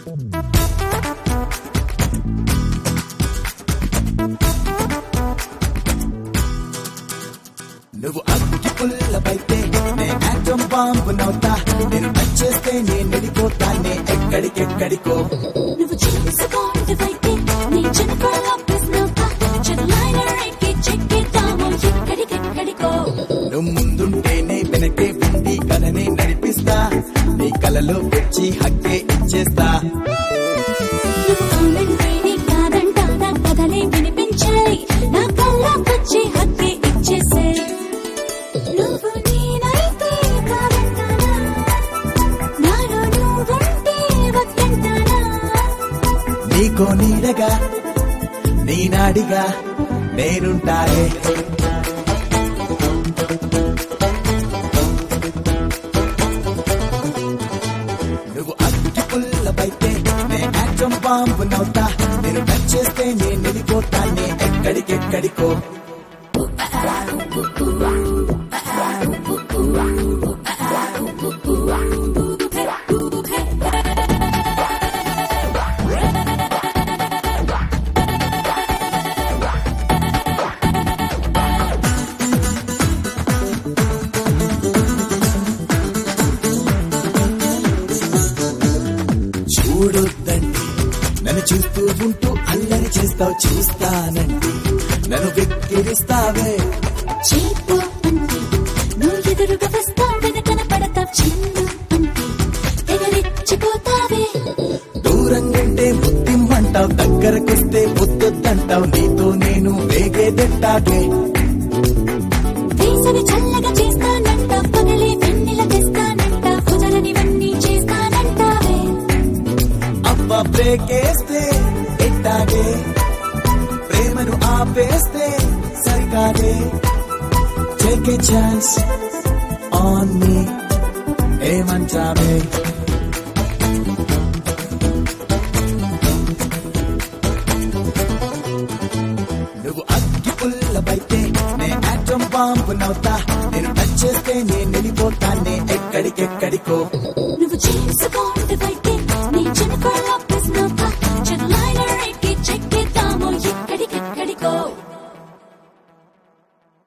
నువ్వు అగ్గి పుల్లబైతే నే ఆటం బాంబు నవ్వుతా నేను టచ్ చేస్తే నేను వెళ్ళిపోతానే ఎక్కడికెక్కడికో నువ్వు చేసుకోండివైతే నీ జనపడ లాపేస్ నవ్వుతా చెడులైన రేకి చెక్కిద్దాము ఎక్కడికెక్కడికో నువ్వు ముందుంటేనే వెనకే ఉండి కలనే నడిపిస్తా నీ కలలో వచ్చి హక్కే ఇచ్చేస్తా నువ్వు అవునంటే నీ కాదంటాదా కథలే వినిపించాయి నా కళ్ళకొచ్చి హక్కే ఇచ్చేసే నువ్వు నేనైతే కాదంటానా నాలో నువ్వుంటే వద్దంటానా నీకో నీడగా నీ నాడిగా నేనుంటానే నువ్వు అగ్గి పుల్లబైతే నే ఆటం బాంబు నవ్వుతా నేను టచ్ చేస్తే నేను వెళ్ళిపోతానే ఎక్కడికెక్కడికో చూడొద్దండి నన్ను చూస్తూ ఉంటూ అల్లరి చేస్తావు చూస్తానండి నన్ను వెక్కిరిస్తావే చేపో అంటే నువ్వు ఎదురుగా వస్తావు వెనకన పడతావు చిన్ను అంటే తెగరెచ్చిపోతావే దూరంగంటే బుద్ధిమ్మంటావు దగ్గరకొస్తే బుద్ధొద్దంటావు నీతో నేను వేగేదెట్టాగే వేసవి చల్లగా చేస్తానంట పగలే వెన్నెల తెస్తానంట కుదరనివన్నీ చేస్తానంటావే అవ్వ బ్రేకేస్తే ఎట్టాగే ప్రేమను ఆపేస్తే సరికాదే take a chance on me ఏమంటావే నువ్వు అగ్గి పుల్లబైతే నే ఆటం బాంబు నవ్వుతా నేను టచ్ చేస్తే నేను వెళ్ళిపోతానే ఎక్కడికెక్కడికో నువ్వు చేసుకోండివైతే